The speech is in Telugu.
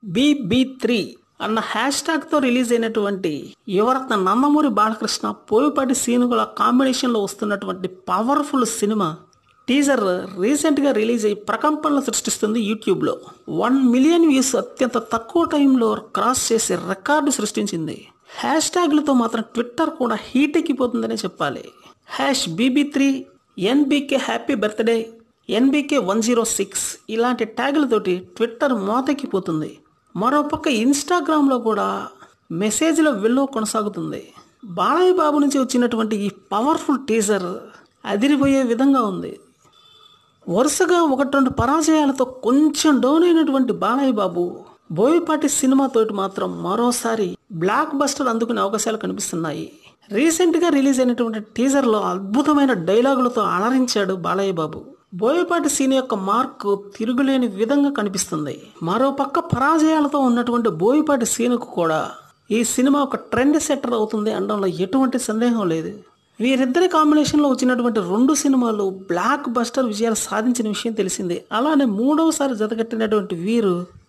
బీబీ త్రీ అన్న హ్యాష్ ట్యాగ్ తో రిలీజ్ అయినటువంటి యువరత్న నందమూరి బాలకృష్ణ పోయిపాటి సీనుగుల కాంబినేషన్ లో వస్తున్నటువంటి పవర్ఫుల్ సినిమా టీజర్ రీసెంట్ గా రిలీజ్ అయ్యి ప్రకంపనలు సృష్టిస్తుంది యూట్యూబ్ లో వన్ మిలియన్ వ్యూస్ అత్యంత తక్కువ టైంలో క్రాస్ చేసి రికార్డు సృష్టించింది హ్యాష్ ట్యాగ్లతో మాత్రం ట్విట్టర్ కూడా హీట్ ఎక్కిపోతుందనే చెప్పాలి hash BB three NBK happy birthday NBK one zero six ఇలాంటి ట్యాగులతోటి ట్విట్టర్ మోతెక్కిపోతుంది మరోపక్క ఇన్స్టాగ్రామ్లో కూడా మెసేజ్ల వెల్లో కొనసాగుతుంది బాలయ్య బాబు నుంచి వచ్చినటువంటి ఈ పవర్ఫుల్ టీజర్ అదిరిపోయే విధంగా ఉంది వరుసగా ఒకటి రెండు పరాజయాలతో కొంచెం డౌన్ అయినటువంటి బాలయ్య బాబు బోయపాటి సినిమాతోటి మాత్రం మరోసారి బ్లాక్ బస్టర్ అందుకునే అవకాశాలు కనిపిస్తున్నాయి రీసెంట్ గా రిలీజ్ అయినటువంటి టీజర్ లో అద్భుతమైన డైలాగులతో అలరించాడు బాలయ్య బాబు బోయపాటి సీన్ యొక్క మార్కు తిరుగులేని విధంగా కనిపిస్తుంది మరోపక్క పరాజయాలతో ఉన్నటువంటి బోయపాటి సీనుకు కూడా ఈ సినిమా ఒక ట్రెండ్ సెట్టర్ అవుతుంది అనడంలో ఎటువంటి సందేహం లేదు వీరిద్దరి కాంబినేషన్లో వచ్చినటువంటి రెండు సినిమాలు బ్లాక్ బస్టర్ విజయాలు సాధించిన విషయం తెలిసిందే అలానే మూడవసారి జతకట్టినటువంటి వీరు